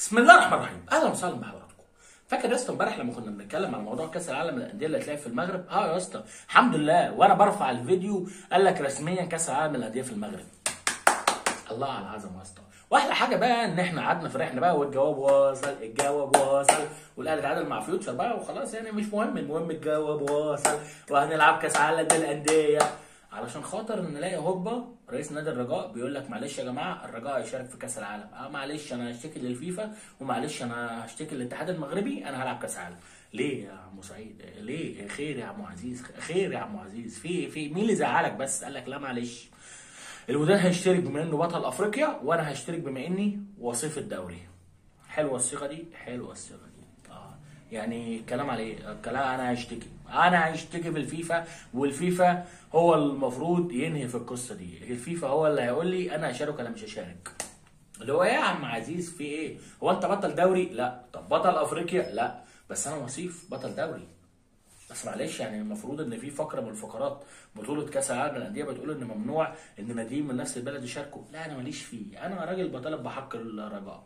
بسم الله الرحمن الرحيم اهلا وسهلا بحضراتكم فاكر يا اسطى امبارح لما كنا بنتكلم على موضوع كاس العالم للانديه اللي هتلعب في المغرب اه يا اسطى الحمد لله وانا برفع الفيديو قال لك رسميا كاس العالم للانديه في المغرب الله على العظمه يا اسطى واحلى حاجه بقى ان احنا قعدنا فرحنا بقى والجواب واصل الجواب واصل والاهلي اتعادل مع فيوتشر بقى وخلاص يعني مش مهم المهم الجواب واصل وهنلعب كاس عالم للانديه علشان خاطر نلاقي هوبا رئيس نادي الرجاء بيقول لك معلش يا جماعه الرجاء هيشارك في كاس العالم اه معلش انا هشتكي للفيفا ومعلش انا هشتكي للاتحاد المغربي انا هلعب كاس عالم ليه يا عم سعيد ليه خير يا عم عزيز خير يا عم عزيز في في مين اللي زعلك بس قال لك لا معلش الوداد هيشترك بما انه بطل افريقيا وانا هشترك بما اني وصيف الدوري حلوه الصيغه دي حلوه الصيغه دي اه يعني الكلام على ايه الكلام انا هشتكي انا هشتكي في الفيفا والفيفا هو المفروض ينهي في القصه دي الفيفا هو اللي هيقول لي انا هشارك ولا مش هشارك اللي هو ايه يا عم عزيز في ايه هو انت بطل دوري لا طب بطل افريقيا لا بس انا وصيف بطل دوري بس معلش يعني المفروض ان في فقره من الفقرات بطوله كاس العالم للانديه بتقول ان ممنوع ان ناديين من نفس البلد يشاركوا لا انا ماليش فيه انا راجل بطالب بحق الرجاء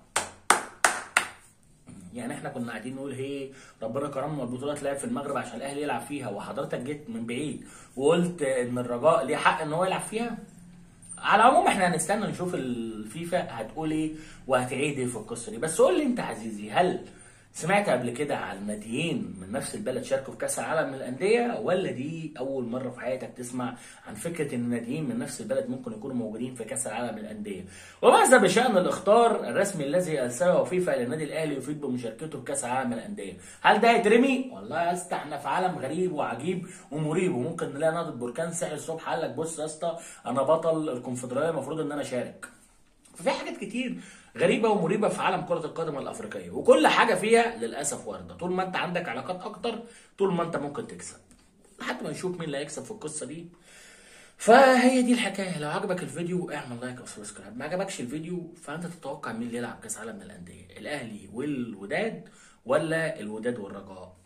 يعني احنا كنا قاعدين نقول هي ربنا كرمنا البطوله تلعب في المغرب عشان الاهلي يلعب فيها وحضرتك جيت من بعيد وقلت ان الرجاء ليه حق ان هو يلعب فيها على العموم احنا هنستنى نشوف الفيفا هتقول ايه وهتعيد ايه في القصه دي بس قول لي انت عزيزي هل سمعت قبل كده عن ناديين من نفس البلد شاركوا في كاس العالم للانديه ولا دي اول مره في حياتك تسمع عن فكره ان ناديين من نفس البلد ممكن يكونوا موجودين في كاس العالم للانديه وماذا بشان الاختار الرسمي الذي ارسله فيفا للنادي الاهلي يفيد بمشاركته في كاس العالم للانديه هل ده يترمي والله يا اسطى احنا في عالم غريب وعجيب ومريب وممكن نلاقي نهضه بركان صحي الصبح قال لك بص يا اسطى انا بطل الكونفدراليه المفروض ان انا اشارك ففي حاجات كتير غريبه ومريبه في عالم كره القدم الافريقيه وكل حاجه فيها للاسف وارده طول ما انت عندك علاقات اكتر طول ما انت ممكن تكسب لحد ما نشوف مين اللي هيكسب في القصه دي فهي دي الحكايه لو عجبك الفيديو اعمل لايك او سبسكرايب ما عجبكش الفيديو فانت تتوقع مين اللي يلعب كاس عالم للانديه الاهلي والوداد ولا الوداد والرجاء